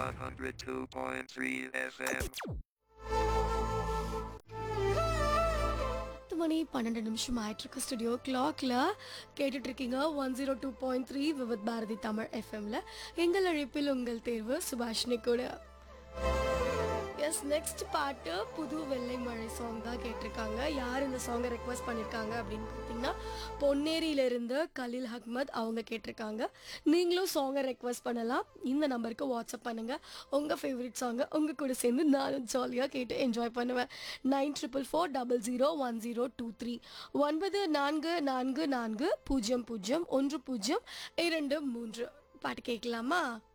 102.3 FM. பத்து மணி பன்னெண்டு நிமிஷம் ஆயிட்டு இருக்கு ஸ்டுடியோ கிளாக்ல கேட்டுட்டு இருக்கீங்க one zero two point three Vividh Bharati Tamil எஃப்எம்ல எங்கள் அழைப்பில் உங்கள் தேர்வு சுபாஷினி கூட எஸ் நெக்ஸ்ட் பாட்டு புது வெள்ளை மழை சாங் தான் கேட்டிருக்காங்க யார் இந்த சாங்கை ரெக்வஸ்ட் பண்ணியிருக்காங்க அப்படின்னு பார்த்தீங்கன்னா பொன்னேரியிலிருந்து கலில் அஹ்மத் அவங்க கேட்டிருக்காங்க நீங்களும் சாங்கை ரெக்வஸ்ட் பண்ணலாம் இந்த நம்பருக்கு வாட்ஸ்அப் பண்ணுங்க உங்கள் ஃபேவரட் சாங்கை உங்கள் கூட சேர்ந்து நானும் ஜாலியாக கேட்டு என்ஜாய் பண்ணுவேன் nine triple four double zero one zero two three ஒன்பது நான்கு நான்கு நான்கு பூஜ்ஜியம் பூஜ்ஜியம் ஒன்று பூஜ்ஜியம் இரண்டு மூன்று பாட்டு கேட்கலாமா